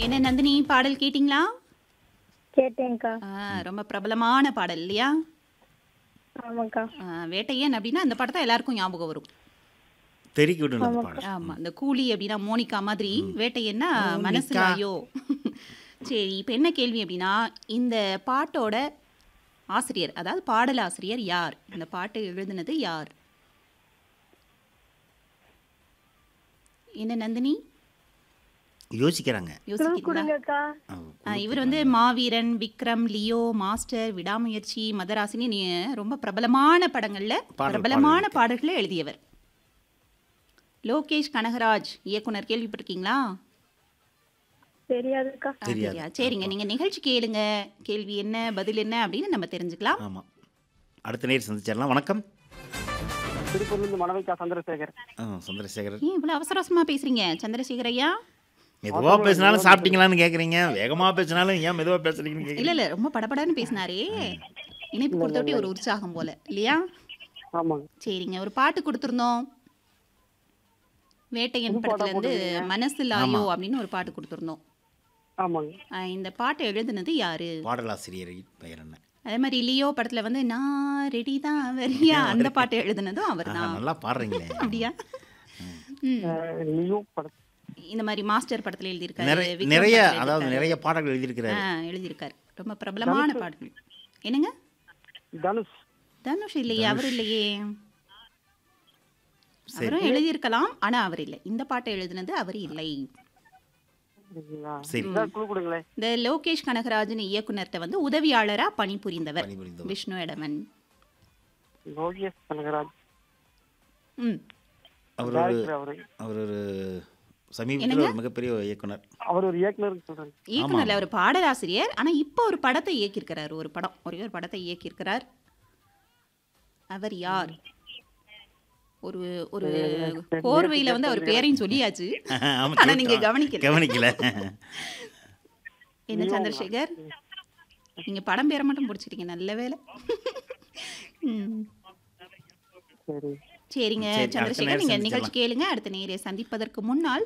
என்ன நந்தினி பாடல் கேட்டிங்களா கேட்டேன்க்கா ஆ, ரொம்ப பிரபலமான பாடல் இல்லையா ஆமாக்கா ஆ, வேட்டையன் அப்படின்னா அந்த பாட்டு தான் எல்லாருக்கும் ஞாபகம் வரும் தெறிக்கி விடணும் அந்த பாடல் ஆமா இந்த கூலி அப்படின்னா மோனிகா மாதிரி வேட்டையன்னா மனசுல மோனிகா. ஐயோ சரி இப்போ என்ன கேள்வி அப்படின்னா இந்த பாட்டோட ஆசிரியர் அதாவது பாடல் ஆசிரியர் யார் இந்த பாட்டு எழுதினது யார் என்ன நந்தினி யோசிக்கிறாங்க யோசிக்கிறீங்களா கொடுங்கக்கா ஆ, இவர் வந்து மாவீரன் விக்ரம் லியோ மாஸ்டர் விடாமுயற்சி மதராசினி நீ ரொம்ப பிரபலமான படங்கள்ல பாடல் பிரபலமான பாடல்களை எழுதியவர் லோகேஷ் கனகராஜ் இயக்குனர் கேள்விப்பட்டிருக்கீங்களா தெரியாதுக்கா ஆ, தெரியாது. தெரியா சரிங்க நீங்க நிகழ்ச்சி கேளுங்க கேள்வி என்ன பதில் என்ன அப்படின்னு நம்ம தெரிஞ்சுக்கலாம் ஆமாம் அடுத்த நேர் சந்திச்சிடலாம் வணக்கம் திருப்பூர்லேருந்து மணவைக்கா சந்திரசேகர் ஆ சந்திரசேகர் ஏன் இவ்வளவு அவசர அவசரமா பேசுறீங்க சந்திரசேகர் ஐயா மெதுவாக பேசினாலும் சாப்பிட்டீங்களான்னு கேட்குறீங்க வேகமாக பேசினாலும் ஏன் மெதுவாக பேசுறீங்கன்னு இல்ல கேட்குறீங்க இல்ல ரொம்ப படபடன்னு பேசினாரே இணைப்பு கொடுத்தோட்டி ஒரு உற்சாகம் போல இல்லையா ஆமாங்க சரிங்க ஒரு பாட்டு கொடுத்துருந்தோம் வேட்டையன் புது பாட்டா படத்துல இருந்து போட்டிருக்கீங்க. மனசு லாயோ அப்படின்னு ஒரு பாட்டு கொடுத்துருந்தோம் ஆமாங்க ஆஹ் இந்த பாட்டை எழுதுனது யாரு பாடலாசிரியர் பெயர் என்ன அதே மாதிரி லியோ படத்துல வந்து நான் ரெடி தான் வரியா அந்த பாட்டை எழுதுனதும் அவர் ஆஹா, தான் நல்லா பாடுறீங்களே அப்படியா ம். அஹ் லியோ படம் இந்த மாதிரி மாஸ்டர் படத்துல எழுதியிருக்காரு நிறைய விக்ரம் நிறைய படத்துல அதாவது எழுதியிருக்காரு. நிறைய பாடல்கள் எழுதியிருக்கிறாரு ஆ, எழுதியிருக்காரு ரொம்ப பிரபலமான பாடல்கள் என்னங்க தனுஷ் தனுஷ் இல்லையே அவர் இல்லையே சரி அவரும் எழுதியிருக்கலாம் ஆனா அவர் இல்லை இந்த பாட்டை எழுதினது அவர் இல்லை சரிங்களா சரி. ஏதாவது குழு கொடுங்களேன் இந்த லோகேஷ் கனகராஜன் இயக்குனர்கிட்ட வந்து உதவியாளரா பணிபுரிந்தவர் பணிபுரிந்தவர். விஷ்ணு எடமன் லோகேஷ் கனகராஜ் ம் அவர் ஒரு டேரக்டர் அவரு அவர் ஒரு சமீபத்தில் ஒரு மிகப்பெரிய இயக்குனர் அவர் ஒரு இயக்குனர் சொல்றாரு இயக்குனர்ல ஒரு பாடலாசிரியர் ஆனா இப்போ ஒரு படத்தை இயக்கியிருக்கிறார் ஒரு படம் ஒரே ஒரு படத்தை இயக்கியிருக்கிறார் அவர் யார் ஒரு ஒரு கோர்வையில வந்து அவர் பேரையும் சொல்லியாச்சு ஆமா, ஆனா நீங்க கேட்டோம். கவனிக்கல கவனிக்கல என்ன சந்திரசேகர் நீங்க படம் பேரை மட்டும் பிடிச்சிட்டீங்க நல்ல வேலை ம். சரி சரிங்க சரி, அடுத்த சந்திரசேகர் நேரம் நீங்க சந்திக்கலாம். நிகழ்ச்சி கேளுங்க அடுத்த நேரை சந்திப்பதற்கு முன்னால்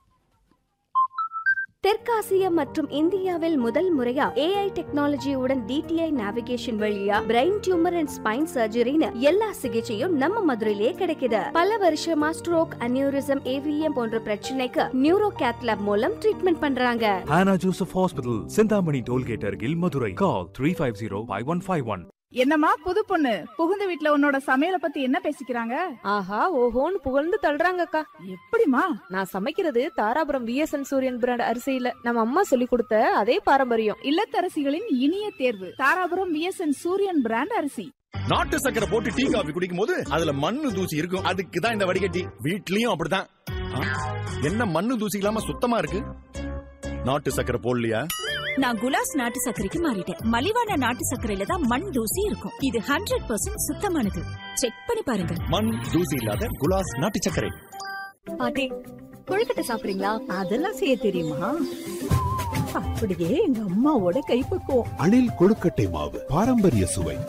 தெற்காசியா மற்றும் இந்தியாவில் முதல் முறையா ஏஐ டெக்னாலஜியுடன் டிடிஐ நேவிகேஷன் வழியா பிரெயின் டியூமர் அண்ட் ஸ்பைன் சர்ஜரின்னு எல்லா சிகிச்சையும் நம்ம மதுரையிலே கிடைக்குது பல வருஷமா ஸ்ட்ரோக் அனியூரிசம் ஏவிஎம் போன்ற பிரச்சனைக்கு நியூரோ கேத்லாப் மூலம் ட்ரீட்மெண்ட் பண்றாங்க Hannah Joseph Hospital, Sindhamani Tollgate Argil, Madurai. Call 350-5151. என்னம்மா புது பொண்ணு புகுந்த வீட்ல உன்னோட சமையல பத்தி என்ன பேசிக்கிறாங்க ஆஹா ஓஹோன்னு புகழ்ந்து தள்ளுறாங்கக்கா எப்படிமா நான் சமைக்கிறது தாராபுரம் விஎஸ்என் சூரியன் பிராண்ட் அரிசியில நம்ம அம்மா சொல்லி கொடுத்த அதே பாரம்பரியம் இல்லத்தரசிகளின் இனிய தேர்வு தாராபுரம் விஎஸ்என் சூரியன் பிராண்ட் அரிசி நாட்டு சக்கரை போட்டு டீ காபி குடிக்கும் போது அதுல மண்ணு தூசி இருக்கும் அதுக்கு தான் இந்த வடிகட்டி வீட்லயும் அப்படிதான் ஆ, என்ன மண்ணு தூசி இல்லாம சுத்தமா இருக்கு நாட்டு சக்கரை போடலையா நான் குலாஸ் நாட்டு சர்க்கரைக்கு மாறிட்டேன் மலிவான நாட்டு சர்க்கரையில தான் மண் தூசி இருக்கும் இது ஹண்ட்ரட் பர்சன்ட் சுத்தமானது செக் பண்ணி பாருங்க மண் தூசி இல்லாத குலாஸ் நாட்டு சர்க்கரை பாட்டி கொழுக்கட்டை சாப்பிடுறீங்களா அதெல்லாம் செய்ய தெரியுமா அப்படியே எங்க அம்மாவோட கைப்பக்குவம் அணில் கொழுக்கட்டை மாவு பாரம்பரிய சுவை